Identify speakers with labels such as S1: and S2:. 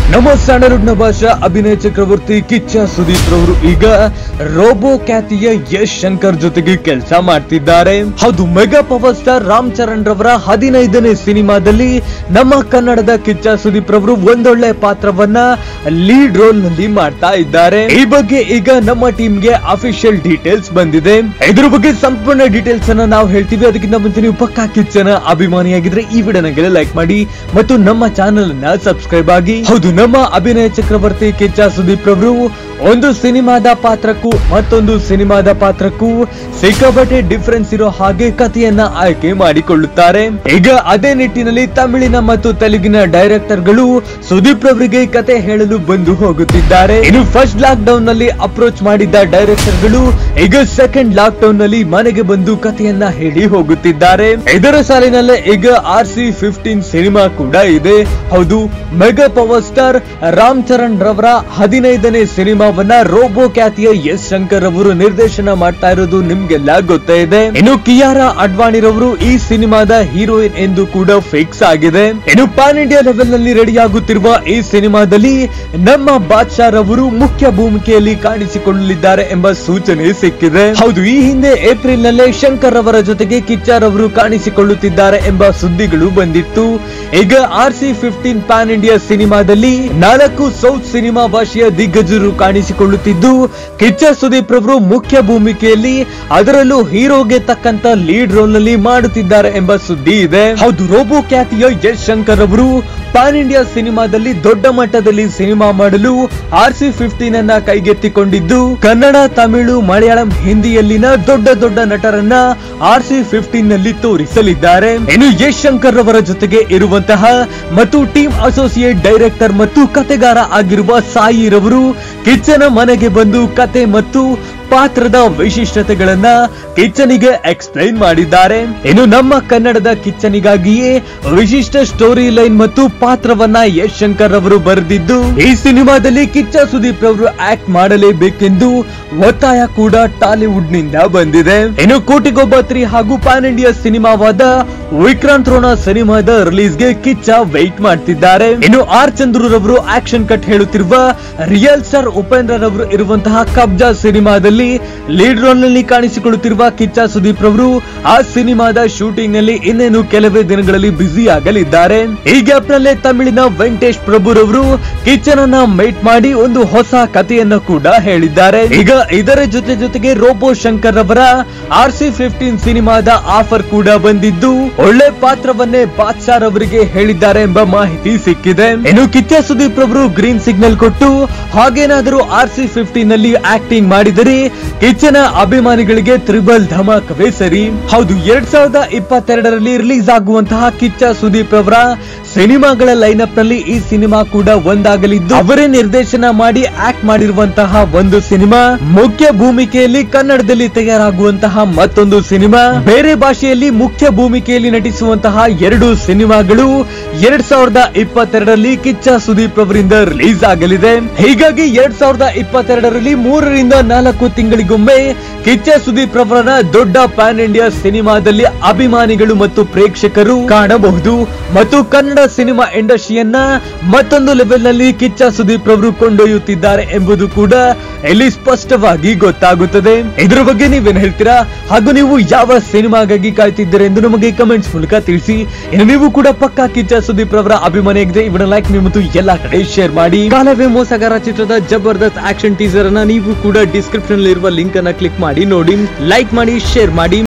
S1: ನಮ್ಮ ಸ್ಯಾಂಡಲ್ವುಡ್ ನ ಭಾಷಾ ಅಭಿನಯ ಚಕ್ರವರ್ತಿ ಕಿಚ್ಚ ಸುದೀಪ್ ರವರು ಈಗ ರೋಬೋ ಖ್ಯಾತಿಯ ಯಶ್ ಶಂಕರ್ ಜೊತೆಗೆ ಕೆಲಸ ಮಾಡ್ತಿದ್ದಾರೆ ಹೌದು mega power star Ram Charan ರವರ ಹದಿನೈದನೇ ಸಿನಿಮಾದಲ್ಲಿ ನಮ್ಮ ಕನ್ನಡದ ಕಿಚ್ಚ ಸುದೀಪ್ ರವರು ಒಂದೊಳ್ಳೆ ಪಾತ್ರವನ್ನ ಲೀಡ್ ರೋಲ್ ನಲ್ಲಿ ಮಾಡ್ತಾ ಇದ್ದಾರೆ ಈ ಬಗ್ಗೆ ಈಗ ನಮ್ಮ ಟೀಮ್ ಗೆ ಅಫಿಷಿಯಲ್ ಡೀಟೇಲ್ಸ್ ಬಂದಿದೆ ಇದ್ರ ಬಗ್ಗೆ ಸಂಪೂರ್ಣ ಡೀಟೇಲ್ಸ್ ಅನ್ನ ನಾವು ಹೇಳ್ತೀವಿ ಅದಕ್ಕಿಂತ ಮುಂಚೆ ನೀವು ಪಕ್ಕಾ ಕಿಚ್ಚನ ಅಭಿಮಾನಿಯಾಗಿದ್ರೆ ಈ ವಿಡಿಯೋನ ಲೈಕ್ ಮಾಡಿ ಮತ್ತು ನಮ್ಮ ಚಾನೆಲ್ ಅನ್ನ ಸಬ್ಸ್ಕ್ರೈಬ್ ಆಗಿ ಹೌದು ನಮ್ಮ ಅಭಿನಯ ಚಕ್ರವರ್ತಿ ಕಿಚ್ಚ ಸುದೀಪ್ ರವರು ಒಂದು ಸಿನಿಮಾದ ಪಾತ್ರಕ್ಕೂ ಮತ್ತೊಂದು ಸಿನಿಮಾದ ಪಾತ್ರಕ್ಕೂ ಸಿಕ್ಕಾಪಟ್ಟೆ ಡಿಫರೆನ್ಸ್ ಇರೋ ಹಾಗೆ ಕಥೆಯನ್ನ ಆಯ್ಕೆ ಮಾಡಿಕೊಳ್ಳುತ್ತಾರೆ ಈಗ ಅದೇ ನಿಟ್ಟಿನಲ್ಲಿ ತಮಿಳಿನ ಮತ್ತು ತೆಲುಗಿನ ಡೈರೆಕ್ಟರ್ ಗಳು ಸುದೀಪ್ ರವರಿಗೆ ಕತೆ ಹೇಳಲು ಬಂದು ಹೋಗುತ್ತಿದ್ದಾರೆ ಇನ್ನು ಫಸ್ಟ್ ಲಾಕ್ ಡೌನ್ ನಲ್ಲಿ ಅಪ್ರೋಚ್ ಮಾಡಿದ್ದ ಡೈರೆಕ್ಟರ್ ಗಳು ಈಗ ಸೆಕೆಂಡ್ ಲಾಕ್ ಡೌನ್ ನಲ್ಲಿ ಮನೆಗೆ ಬಂದು ಕಥೆಯನ್ನ ಹೇಳಿ ಹೋಗುತ್ತಿದ್ದಾರೆ ಇದರ ಸಾಲಿನಲ್ಲೇ ಈಗ ಆರ್ ಸಿ ಫಿಫ್ಟೀನ್ ಸಿನಿಮಾ ಕೂಡ ಇದೆ ಹೌದು mega power star Ram Charan ರವರ ಹದಿನೈದನೇ ಸಿನಿಮಾವನ್ನ ರೋಬೋ ಖ್ಯಾತಿಯ ಎಸ್ ಶಂಕರ್ ಅವರು ನಿರ್ದೇಶನ ಮಾಡ್ತಾ ಇರೋದು ನಿಮ್ಗೆಲ್ಲ ಗೊತ್ತೇ ಇದೆ ಇನ್ನು ಕಿಯಾರಾ ಅಡ್ವಾಣಿರವರು ಈ ಸಿನಿಮಾದ ಹೀರೋಯಿನ್ ಎಂದು ಕೂಡ ಫಿಕ್ಸ್ ಆಗಿದೆ ಇನ್ನು ಪಾನ್ ಇಂಡಿಯಾ ಲೆವೆಲ್ ನಲ್ಲಿ ರೆಡಿ ಆಗುತ್ತಿರುವ ಈ ಸಿನಿಮಾದಲ್ಲಿ ನಮ್ಮ ಬಾದ್ಶಾ ರವರು ಮುಖ್ಯ ಭೂಮಿಕೆಯಲ್ಲಿ ಕಾಣಿಸಿಕೊಳ್ಳಲಿದ್ದಾರೆ ಎಂಬ ಸೂಚನೆ ಸಿಕ್ಕಿದೆ ಹೌದು ಈ ಹಿಂದೆ ಏಪ್ರಿಲ್ ನಲ್ಲೇ ಶಂಕರ್ ಅವರ ಜೊತೆಗೆ ಕಿಚ್ಚಾರ್ ಅವರು ಕಾಣಿಸಿಕೊಳ್ಳುತ್ತಿದ್ದಾರೆ ಎಂಬ ಸುದ್ದಿಗಳು ಬಂದಿತ್ತು ಈಗ R C fifteen pan India ಸಿನಿಮಾದಲ್ಲಿ ನಾಲ್ಕು ಸೌತ್ ಸಿನಿಮಾ ಭಾಷೆಯ ದಿಗ್ಗಜರು ಕಾಣಿಸಿಕೊಳ್ಳುತ್ತಿದ್ದು ಕಿಚ್ಚ ಸುದೀಪ್ ರವರು ಮುಖ್ಯ ಭೂಮಿಕೆಯಲ್ಲಿ ಅದರಲ್ಲೂ ಹೀರೋಗೆ ತಕ್ಕಂತ ಲೀಡ್ ರೋಲ್ ನಲ್ಲಿ ಮಾಡುತ್ತಿದ್ದಾರೆ ಎಂಬ ಸುದ್ದಿ ಇದೆ ಹೌದು ರೋಬೋ ಖ್ಯಾತಿಯ ಯಶ್ ಶಂಕರ್ ಅವರು ಪ್ಯಾನ್ ಇಂಡಿಯಾ ಸಿನಿಮಾದಲ್ಲಿ ದೊಡ್ಡ ಮಟ್ಟದಲ್ಲಿ ಸಿನಿಮಾ ಮಾಡಲು ಆರ್ ಸಿ ಫಿಫ್ಟೀನ್ ಅನ್ನ ಕೈಗೆತ್ತಿಕೊಂಡಿದ್ದು ಕನ್ನಡ ತಮಿಳು ಮಲಯಾಳಂ ಹಿಂದಿಯಲ್ಲಿನ ದೊಡ್ಡ ದೊಡ್ಡ ನಟರನ್ನ ಆರ್ ಸಿ ಫಿಫ್ಟೀನ್ ನಲ್ಲಿ ತೋರಿಸಲಿದ್ದಾರೆ ಇನ್ನು ಯಶ್ ಶಂಕರ್ ರವರ ಜೊತೆಗೆ ಇರುವಂತಹ ಮತ್ತು ಟೀಮ್ ಅಸೋಸಿಯೇಟ್ ಡೈರೆಕ್ಟರ್ ಮತ್ತು ಕತೆಗಾರ ಆಗಿರುವ ಸಾಯಿ ರವರು ಕಿಚ್ಚನ ಮನೆಗೆ ಬಂದು ಕತೆ ಮತ್ತು ಪಾತ್ರದ ವೈಶಿಷ್ಟ್ಯತೆಗಳನ್ನ ಕಿಚ್ಚನಿಗೆ ಎಕ್ಸ್ಪ್ಲೈನ್ ಮಾಡಿದ್ದಾರೆ ಇನ್ನು ನಮ್ಮ ಕನ್ನಡದ ಕಿಚ್ಚನಿಗಾಗಿಯೇ ವಿಶಿಷ್ಟ ಸ್ಟೋರಿ ಲೈನ್ ಮತ್ತು ಪಾತ್ರವನ್ನ ಯಶ್ ಶಂಕರ್ ಅವರು ಬರೆದಿದ್ದು ಈ ಸಿನಿಮಾದಲ್ಲಿ ಕಿಚ್ಚ ಸುದೀಪ್ ರವರು ಆಕ್ಟ್ ಮಾಡಲೇಬೇಕೆಂದು ಒತ್ತಾಯ ಕೂಡ ಟಾಲಿವುಡ್ ನಿಂದ ಬಂದಿದೆ ಇನ್ನು ಕೋಟಿಗೊಬ್ಬ ತ್ರೀ ಹಾಗೂ ಪ್ಯಾನ್ ಇಂಡಿಯಾ ಸಿನಿಮಾವಾದ ವಿಕ್ರಾಂತ್ ರೋಣ ಸಿನಿಮಾದ ರಿಲೀಸ್ಗೆ ಕಿಚ್ಚ ವೆಯ್ಟ್ ಮಾಡ್ತಿದ್ದಾರೆ ಇನ್ನು ಆರ್ ಚಂದ್ರು ರವರು ಆಕ್ಷನ್ ಕಟ್ ಹೇಳುತ್ತಿರುವ ರಿಯಲ್ ಸ್ಟಾರ್ ಉಪೇಂದ್ರ ರವರು ಇರುವಂತಹ ಕಬ್ಜಾ ಸಿನಿಮಾದಲ್ಲಿ ಲೀಡ್ ರೋಲ್ ನಲ್ಲಿ ಕಾಣಿಸಿಕೊಳ್ಳುತ್ತಿರುವ ಕಿಚ್ಚ ಸುದೀಪ್ ರವರು ಆ ಸಿನಿಮಾದ ಶೂಟಿಂಗ್ ನಲ್ಲಿ ಇನ್ನೇನು ಕೆಲವೇ ದಿನಗಳಲ್ಲಿ ಬ್ಯುಸಿ ಆಗಲಿದ್ದಾರೆ ಈ ಗ್ಯಾಪ್ ನಲ್ಲೇ ತಮಿಳಿನ ವೆಂಕಟೇಶ್ ಪ್ರಭು ರವರು ಕಿಚ್ಚನನ್ನ ಮೀಟ್ ಮಾಡಿ ಒಂದು ಹೊಸ ಕಥೆಯನ್ನ ಕೂಡ ಹೇಳಿದ್ದಾರೆ ಈಗ ಇದರ ಜೊತೆ ಜೊತೆಗೆ ರೋಬೋ ಶಂಕರ್ ರವರ ಆರ್ ಸಿ ಫಿಫ್ಟೀನ್ ಸಿನಿಮಾದ ಆಫರ್ ಕೂಡ ಬಂದಿದ್ದು ಒಳ್ಳೆ ಪಾತ್ರವನ್ನೇ ಬಾದ್ಶಾರ್ ಅವರಿಗೆ ಹೇಳಿದ್ದಾರೆ ಎಂಬ ಮಾಹಿತಿ ಸಿಕ್ಕಿದೆ ಇನ್ನು ಕಿಚ್ಚ ಸುದೀಪ್ ರವರು ಗ್ರೀನ್ ಸಿಗ್ನಲ್ ಕೊಟ್ಟು ಹಾಗೇನಾದರೂ ಆರ್ ಸಿ ಫಿಫ್ಟೀನ್ ನಲ್ಲಿ ಆಕ್ಟಿಂಗ್ ಮಾಡಿದರೆ ಕಿಚ್ಚನ ಅಭಿಮಾನಿಗಳಿಗೆ ತ್ರಿಬಲ್ ಧಮಾಕವೇ ಸರಿ ಹೌದು ಎರಡ್ ಸಾವಿರದ ಇಪ್ಪತ್ತೆರಡರಲ್ಲಿ ರಿಲೀಸ್ ಆಗುವಂತಹ ಕಿಚ್ಚ ಸುದೀಪ್ ಅವರ ಸಿನಿಮಾಗಳ ಲೈನ್ ನಲ್ಲಿ ಈ ಸಿನಿಮಾ ಕೂಡ ಒಂದಾಗಲಿದ್ದು ಅವರೇ ನಿರ್ದೇಶನ ಮಾಡಿ ಆಕ್ಟ್ ಮಾಡಿರುವಂತಹ ಒಂದು ಸಿನಿಮಾ ಮುಖ್ಯ ಭೂಮಿಕೆಯಲ್ಲಿ ಕನ್ನಡದಲ್ಲಿ ತಯಾರಾಗುವಂತಹ ಮತ್ತೊಂದು ಸಿನಿಮಾ ಬೇರೆ ಭಾಷೆಯಲ್ಲಿ ಮುಖ್ಯ ಭೂಮಿಕೆಯಲ್ಲಿ ನಟಿಸುವಂತಹ ಎರಡು ಸಿನಿಮಾಗಳು ಎರಡ್ ಸಾವಿರದ ಇಪ್ಪತ್ತೆರಡರಲ್ಲಿ ಕಿಚ್ಚ ಸುದೀಪ್ ಅವರಿಂದ ರಿಲೀಸ್ ಆಗಲಿದೆ ಹೀಗಾಗಿ ಎರಡ್ ಸಾವಿರದ ಇಪ್ಪತ್ತೆರಡರಲ್ಲಿ ಮೂರರಿಂದ ನಾಲ್ಕು ತಿಂಗಳಿಗೊಮ್ಮೆ ಕಿಚ್ಚ ಸುದೀಪ್ ರವರನ್ನ ದೊಡ್ಡ ಪ್ಯಾನ್ ಇಂಡಿಯಾ ಸಿನಿಮಾದಲ್ಲಿ ಅಭಿಮಾನಿಗಳು ಮತ್ತು ಪ್ರೇಕ್ಷಕರು ಕಾಣಬಹುದು ಮತ್ತು ಕನ್ನಡ ಸಿನಿಮಾ ಇಂಡಸ್ಟ್ರಿಯನ್ನ ಮತ್ತೊಂದು ಲೆವೆಲ್ ನಲ್ಲಿ ಕಿಚ್ಚ ಸುದೀಪ್ ರವರು ಕೊಂಡೊಯ್ಯುತ್ತಿದ್ದಾರೆ ಎಂಬುದು ಕೂಡ ಇಲ್ಲಿ ಸ್ಪಷ್ಟವಾಗಿ ಗೊತ್ತಾಗುತ್ತದೆ ಇದ್ರ ಬಗ್ಗೆ ನೀವೇನ್ ಹೇಳ್ತೀರಾ ಹಾಗೂ ನೀವು ಯಾವ ಸಿನಿಮಾಗಾಗಿ ಕಾಯ್ತಿದ್ದೀರಾ ಎಂದು ನಮಗೆ ಕಮೆಂಟ್ಸ್ ಮೂಲಕ ತಿಳಿಸಿ ಇನ್ನು ನೀವು ಕೂಡ ಪಕ್ಕಾ ಕಿಚ್ಚ ಸುದೀಪ್ ರವರ ಅಭಿಮಾನಿಯಾಗಿದೆ ಇವನ ಲೈಕ್ ನೀವು ಮತ್ತು ಎಲ್ಲಾ ಕಡೆ ಶೇರ್ ಮಾಡಿ ಕಾಲವೇ ಮೋಸಗಾರ ಚಿತ್ರದ ಜಬರ್ದಸ್ತ್ ಆಕ್ಷನ್ ಟೀಸರ್ ಅನ್ನ ನೀವು ಕೂಡ ಡಿಸ್ಕ್ರಿಪ್ಷನ್ ಇರುವ ಲಿಂಕ್ ಅನ್ನ ಕ್ಲಿಕ್ ಮಾಡಿ ನೋಡಿ ಲೈಕ್ ಮಾಡಿ ಶೇರ್ ಮಾಡಿ